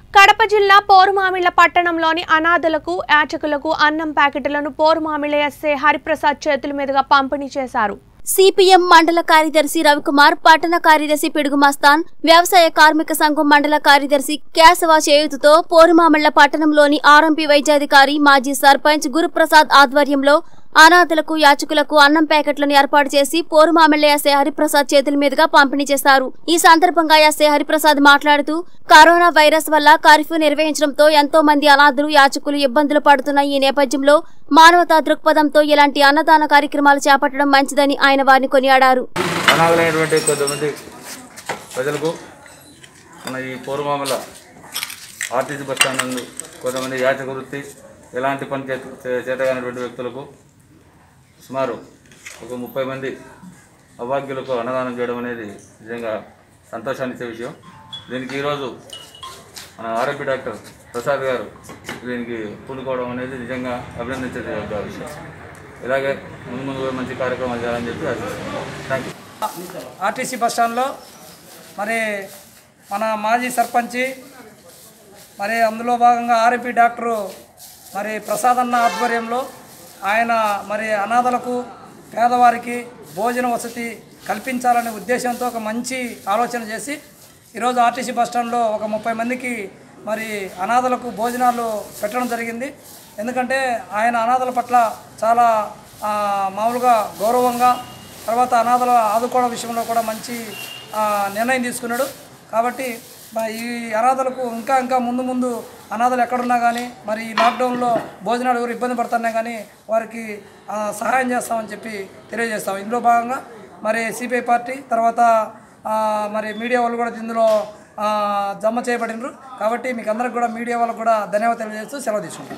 కడప జిల్లా పోరుమామిళ్ల పట్టణంలోని అనాథలకు యాచకులకు అన్నం ప్యాకెట్లను పోరుమామిళ్ల ఎస్ఏ హరిప్రసాద్ చేతుల మీదుగా పంపిణీ చేశారు సిపిఎం మండల కార్యదర్శి రవికుమార్ పట్టణ కార్యదర్శి పిడుగు మస్తాన్ వ్యవసాయ కార్మిక సంఘం మండల కార్యదర్శి కేశవ చేయుతుతో పోరుమామళ్ల పట్టణంలోని ఆర్ఎంపీ వైద్యాధికారి మాజీ సర్పంచ్ గురుప్రసాద్ ఆధ్వర్యంలో అనాథలకు యాచకులకు అన్నం ప్యాకెట్లను ఏర్పాటు చేసి పోరుమామిళ్ల ఎస్ఐ హరిప్రసాద్ చేతుల మీదుగా పంపిణీ చేశారు ఈ సందర్భంగా ఎస్ఐ హరిప్రసాద్ మాట్లాడుతూ కరోనా వైరస్ వల్ల కర్ఫ్యూ నిర్వహించడంతో ఎంతో మంది అనాథులు యాచకులు ఇబ్బందులు పడుతున్న ఈ నేపథ్యంలో మానవతా దృక్పథంతో ఇలాంటి అన్నదాన కార్యక్రమాలు చేపట్టడం మంచిదని ఆయన వారిని కొనియాడారు అనాథలైనటువంటి కొంతమంది ప్రజలకు మన ఈ పూర్వమామల ఆర్టీసీ బస్ స్టాండ్ నందు కొంతమంది యాచక వృత్తి ఎలాంటి పని చేత చే- చేతగానటువంటి వ్యక్తులకు సుమారు ఒక ముప్పై మంది అభాగ్యులకు అన్నదానం చేయడం అనేది నిజంగా సంతోషాన్ని ఇచ్చే విషయం దీనికి ఈరోజు మన ఆరోగ్య డాక్టర్ ప్రసాద్ గారు దీనికి పూనుకోవడం అనేది నిజంగా అభినందించే విషయం ఇలాగే ముందు ముందు కూడా మంచి కార్యక్రమాలు చేయాలని చెప్పి ఆశిస్తున్నాను థ్యాంక్ యూ ఆర్టీసీ బస్ స్టాండ్లో మరి మన మాజీ సర్పంచి మరి అందులో భాగంగా ఆర్ఎంపీ డాక్టరు మరి ప్రసాద్ అన్న ఆధ్వర్యంలో ఆయన మరి అనాథలకు పేదవారికి భోజన వసతి కల్పించాలనే ఉద్దేశంతో ఒక మంచి ఆలోచన చేసి ఈరోజు ఆర్టీసీ బస్ స్టాండ్లో ఒక ముప్పై మందికి మరి అనాథలకు భోజనాలు పెట్టడం జరిగింది ఎందుకంటే ఆయన అనాథల పట్ల చాలా ఆ, మామూలుగా గౌరవంగా తర్వాత అనాథల ఆదుకోవడం విషయంలో కూడా మంచి ఆ, నిర్ణయం తీసుకున్నాడు కాబట్టి మ- ఈ అనాథలకు ఇంకా ఇంకా ముందు ముందు అనాథలు ఎక్కడున్నా కానీ మరి ఈ లాక్డౌన్లో భోజనాలు ఎవరు ఇబ్బంది పడుతున్నా కానీ వారికి ఆ, సహాయం చేస్తామని చెప్పి తెలియజేస్తాం ఇందులో భాగంగా మరి సిపిఐ పార్టీ తర్వాత ఆ, మరి మీడియా వాళ్ళు కూడా ఇందులో ఆ, జమ చేయబడినరు కాబట్టి మీకు అందరికి కూడా మీడియా వాళ్ళకు కూడా ధన్యవాదాలు తెలియజేస్తూ సెలవు తీసుకుంటాం